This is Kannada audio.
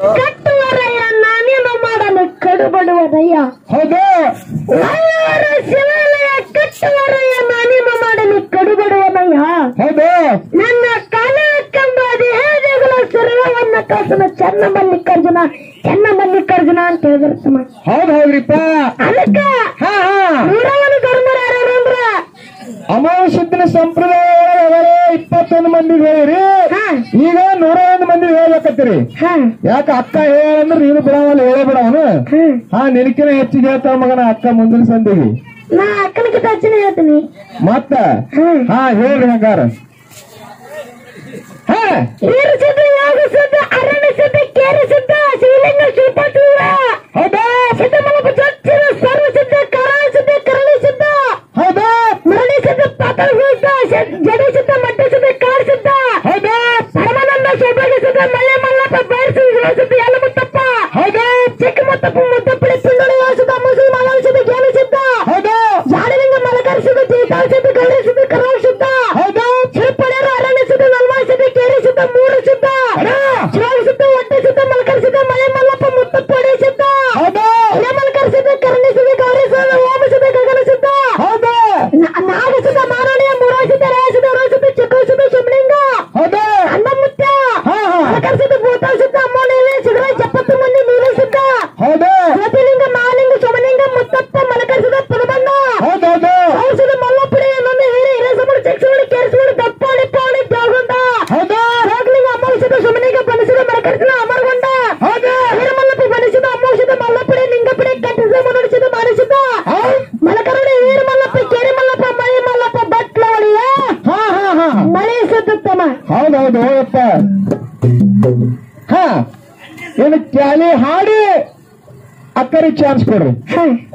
ಕಟ್ಟುವರಯ್ಯ ನಾನೇನು ಮಾಡಲು ಕಡುಬಡುವದಯ್ಯ ಹೌದು ಒಳ್ಳೆಯವರ ಶಿವಾಲಯ ಕಟ್ಟುವರಯ್ಯ ನಾನೇನು ಮಾಡಲು ಕಡುಬಡುವದಯ್ಯ ಹೌದು ನನ್ನ ಕಾಲಕ್ಕೆಂಬ ದೇಹಗಳ ಸರ್ವವನ್ನ ಕಳ್ಸನ ಚೆನ್ನ ಮಲ್ಲಿಕಾರ್ಜುನ ಚೆನ್ನ ಮಲ್ಲಿಕಾರ್ಜುನ ಅಂತ ಹೇಳಿದ್ರು ತಮ್ಮ ಹೌದು ಹೌದ್ರಿಪ್ಪ ಅದಕ್ಕ ಹಾ ಹಾ ನೂರವನು ಧರ್ಮರ ಯಾರು ಅಂದ್ರ ಅಮಾವಾಸ್ಯದ ಸಂಪ್ರದಾಯ ಒಳಗಡೆ ಇಪ್ಪತ್ತೊಂದು ಮಂದಿ ಹೇಳಿರಿ ಹಾ ಈಗ ನೂರ ಒಂದು ಮಂದಿ ಹೇಳ್ಬೇಕತ್ತೀರಿ ಹಾ ಯಾಕ ಅಕ್ಕ ಹೇಳಂದ್ರೆ ನೀನು ಬಿಡವಲ್ಲ ಹೇಳೇ ಬಿಡವನು ಹಾ ಹಾ ನಿನಕಿನ ಹೆಚ್ಚಿಗೆ ಹೇಳ್ತಾವ ಮಗನ ಅಕ್ಕ ಮುಂದಿನ ಸಂದಿಗೆ ನಾ ಅಕ್ಕನಿಗೆ ತಚ್ಚನೆ ಹೇಳ್ತೀನಿ ಮತ್ತ ಹಾ ಹಾ ಹೇಳ್ರಿ ಹಂಗಾರ ಹಾ ನೀರು ಸಿದ್ಧ ಯೋಗ ಸಿದ್ಧ ಅರಣ್ಯ ಸಿದ್ಧ ಕೇರಿ ಸಿದ್ಧ ಶಿವಲಿಂಗ ಶಿವಪಟೂರ ಹೌದಾ ಸಿದ್ಧ ಮಲಪ ಚಚ್ಚಿರ ಸರ್ವ ಸಿದ್ಧ ಕರಾಳ ಸಿದ್ಧ ಕರಳಿ ಸಿದ್ಧ ಹೌದಾ ಮರಣಿ ಸಿದ್ಧ ಪಾತಾಳ ಸಿದ್ಧ ಶ- ಜಡಿ ಸಿದ್ಧ ಮಡ್ಡ ಸಿದ್ಧ ಕಾಡ್ ಸಿದ್ಧ ಹೌದಾ ಪರಮಾನಂದ ಸೌಭಾಗ್ಯ ಸಿದ್ಧ ಮಲ್ಲೆ ಮಲ್ಲಪ್ಪ ಬೈರ್ ಸಿದ್ಧ ಸಿದ್ಧ ಎಲ್ಲ ಮುತ್ತಪ್ಪ ಹೌದಾ ಚಿಕ್ಕ ಮುತ್ತಪ್ಪ ಮುತ್ತಪ್ಪಳಿ ಪಿಂಡಳಿ ಸಿದ್ಧ ಮುಸುಳಿ ಮಲಗ ಸಿದ್ಧ ಜ್ಞಾನ ಸಿದ್ಧ ಹೌದಾ ಜಾಡಲಿಂಗ ಮಲಕರ ಸಿದ್ಧ ಜೀತಾಳ ಸಿದ್ಧ ಗೌರಿ ಸಿದ್ಧ ಕರಾಳ ಸಿದ್ಧ ಹೌದಾ ಶಿವಪಡೆಯರು ಅರಣ್ಯ ಸಿದ್ಧ ನಲ್ವಾ ಸಿದ್ಧ ಕೇರಿ ಸಿದ್ಧ ಮೂರು ಸಿದ್ಧ ಅಣ್ಣ ಶಿವ ಸಿದ್ಧ ಹೊಟ್ಟೆ ಸಿದ್ಧ ಮಲಕರ ಸಿದ್ಧ ಮಲೆ ಮಲ್ಲಪ್ಪ ಮುತ್ತಪ್ಪ ಹೊಡೆ ಸಿದ್ಧ ಹೌದಾ ಹಿರೇ ಮಲಕರ ಸಿದ್ಧ ಕರ್ಣಿ ಸಿದ್ಧ ಗೌರಿ ಸಿದ್ಧ ಓಮ ಸಿದ್ಧ ಗಗನ ಸಿದ್ಧ ಹೌದಾ ನ- ನಾಗ ಸಿದ್ಧ ಮಾರಣಿಯ ಮೂರ ಸಿದ್ಧ ರೇ ಸಿದ್ಧ ರೋ ಸಿದ್ಧ ಚಿಕ್ಕ ಸಿದ್ಧ ಶಿವಲಿಂಗ ಹೌದಾ ಅನ್ನಮುತ್ಯ ಹಾ ಹಾ ಮಲಕರ ಸಿದ್ಧ ಭೂತ ಸಿದ್ಧ ಅಮ್ಮೋಣಿವೆ ಸಿದ್ಧ ಚಪ್ಪತ್ತು ಮಂದಿ ನೀರು ಸಿದ್ಧ ಹೌದಾ ಜ್ಯೋತಿಲಿಂಗ ಮಹಾಲಿಂಗ ಸೋಮಲಿಂಗ ಮುತ್ತಪ್ಪ ಮಲಕರ ಸಿದ್ಧ ಪದಬಣ್ಣ ಹೌದೌದು ಔಷಧ ಮಲ್ಲಪುಡಿ ನನ್ನ ಹಿರಿ ಹಿರೇಸಮುಡಿ ಚಿಕ್ಕಸಮುಡಿ ಕೇರಿಸಮುಡಿ ದಪ್ಪಾಳಿ ಪಾಳಿ ದೇವಗೊಂಡ ಹೌದಾ ಹೋಗ್ಲಿಂಗ ಅಮೌಷಧ ಸುಮನಿಗ ಬನಸಿದ ಮರಕರಿಸಿದ ಅಮರಗೊಂಡ ಹೌದಾ ವೀರಮಲ್ಲಪ್ಪ ಬನಿಸಿದ ಅಮೌಷಧ ಮಲ್ಲಪುಡಿ ಲಿಂಗಪುಡಿ ಕಟ್ಟಿಸಿದ ಮನುಡಿಸಿದ ಮಾಡಿಸಿದ ಮಲಕರಡಿ ವೀರ ಮಲ್ಲಪ್ಪ ಕೇರಿ ಮಲ್ಲಪ್ಪ ಮಳೆ ಮಲ್ಲಪ್ಪ ಬಟ್ಲವಳಿಯ ಹಾ ಹಾ ಹಾ ಮಳೆ ಸಿದ್ಧತ್ತಮ್ಮ ಹೌದೌದು ಹೋಗಪ್ಪ ಹಾ ಏನು ಕ್ಯಾಲಿ ಹಾಡಿ ಅಕ್ಕರಿಗೆ ಚಾನ್ಸ್ ಕೊಡ್ರಿ ಹ